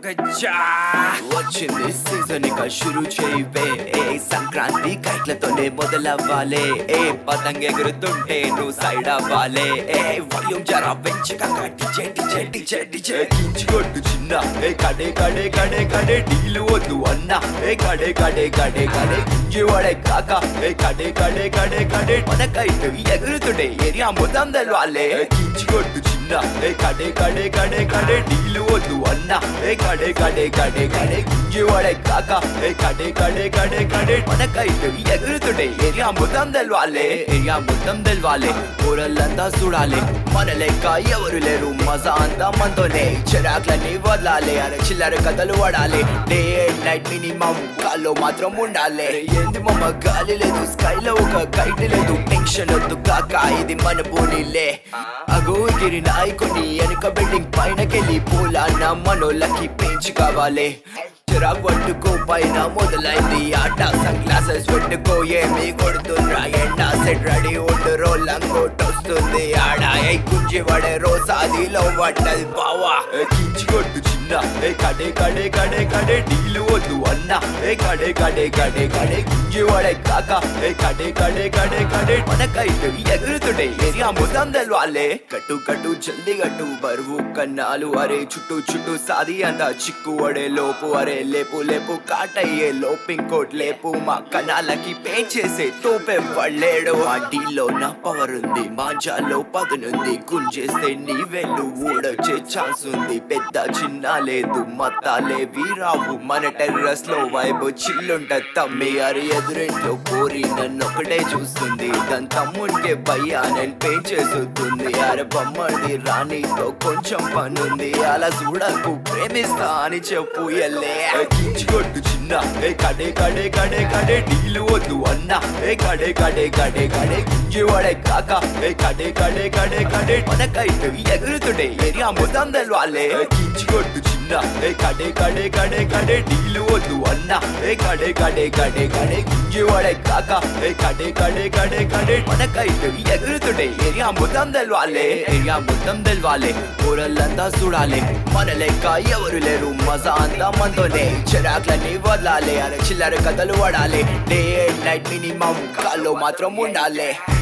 కచ్చా వచ్చింది సీజన్ ఇక షురు చేయవే ఏ సంక్రాంతి కైట్లతోనే మొదలవ్వాలే ఏ పతంగ ఎగురుతుంటే నువ్వు సైడ్ అవ్వాలే ఏ వాల్యూమ్ జరా పెంచగా కట్టి చెట్టి చెట్టి చెట్టి చెట్టి కొట్టు చిన్న ఏ కడే కడే కడే కడే డీలు వద్దు అన్న ఏ కడే కడే కడే కడే గుంజేవాడే కాక ఏ కడే కడే కడే కడే మన కైట్ ఎగురుతుండే ఏరియా మొత్తం తెలవాలే కించి కొట్టు చిన్న ఏ కడే కడే కడే కడే డీలు వద్దు అన్న ఏ కడే కడే కడే కడే గుంజేవాడే కాక ఏ కడే కడే కడే కడే మన కైట్ ఎగురుతుండే ఏరియా మొత్తం తెలవాలే ఏరియా మొత్తం తెలవాలే కూరలంతా చూడాలి మన లెక్క ఎవరు లేరు మజా అంతా మనతోనే చిరాకులన్నీ వదలాలి అరే చిల్లర కథలు పడాలి డే అండ్ నైట్ మినిమం గాల్లో మాత్రం ఉండాలి ఏంది మమ్మ గాలి లేదు స్కైలో ఒక కైట్ లేదు టెన్షన్ వద్దు కాక ఇది మన పోనీలే అగో గిరి నాయకుని వెనుక బిల్డింగ్ పైనకెళ్ళి పోలాన్న మనోళ్ళకి పెంచి కావాలి చిరాకు పట్టుకో పైన మొదలైంది ఆట సన్ గ్లాసెస్ పెట్టుకో ఏమి కొడుతుండ్రా ఎండా సెట్ రెడీ ఉండు రోల్ అంగోట్ వస్తుంది ఆడ ఏ గుంజి పడే రోజాదిలో పడ్డది బావా ఏ కించి కొట్టు చిన్న ఏ కడే కడే కడే కడే డీలు వద్దు అన్న ఏ కడే కడే కడే కడే గుంజి పడే కాక ఏ కడే కడే కడే కడే మన కైట్ ఎగురుతుండే ఏరియా మొత్తం తెలవాలే కట్టు కట్టు జల్ది కట్టు బరువు కన్నాలు అరే చుట్టూ చుట్టూ సాది అంత చిక్కు వడే లోపు అరే లేపు లేపు కాటయ్యే లోపు ఇంకోటి లేపు మా కణాలకి పేచేసే తోపే పడలేడు ఆ డీలో నా పవర్ ఉంది మాంజాలో పదునుంది గుంజేస్తే నీ వెళ్ళు ఊడొచ్చే ఛాన్స్ ఉంది పెద్ద చిన్న లేదు మతాలే వీరావు మన టెర్రస్ లో వైబు చిల్లుంట తమ్మి అరి ఎదురింట్లో కోరి నన్ను ఒకటే చూస్తుంది దాని తమ్ముంటే భయ్యా నేను పే చేస్తుంది అరే బొమ్మడి రాణితో కొంచెం పనుంది అలా చూడకు ప్రేమిస్తా అని చెప్పు ఎల్లే కొట్టు చిన్న ఏ కడే కడే కడే కడే డీలు వద్దు అన్న ఏ కడే కడే కడే కడే గుంజేవాడే కాక ఏ కడే కడే కడే కడే మన కైట్ ఎగురుతుండే ఏరియా మొత్తం తెలవాలే కించి కొట్టు చిన్న ఏ కడే కడే కడే కడే డీలు వద్దు అన్న ఏ కడే కడే కడే కడే గుంజేవాడే కాక ఏ కడే కడే కడే కడే మన కైట్ ఎగురుతుండే ఏరియా మొత్తం తెలవాలే ఏరియా మొత్తం తెలవాలే కూరలంతా చూడాలి మన లెక్క ఎవరు లేరు మజా అంతా మనతోనే చిరాకులన్నీ వదలాలి అరే చిల్లర కథలు పడాలి డే అండ్ నైట్ మినిమం కాల్లో మాత్రం ఉండాలి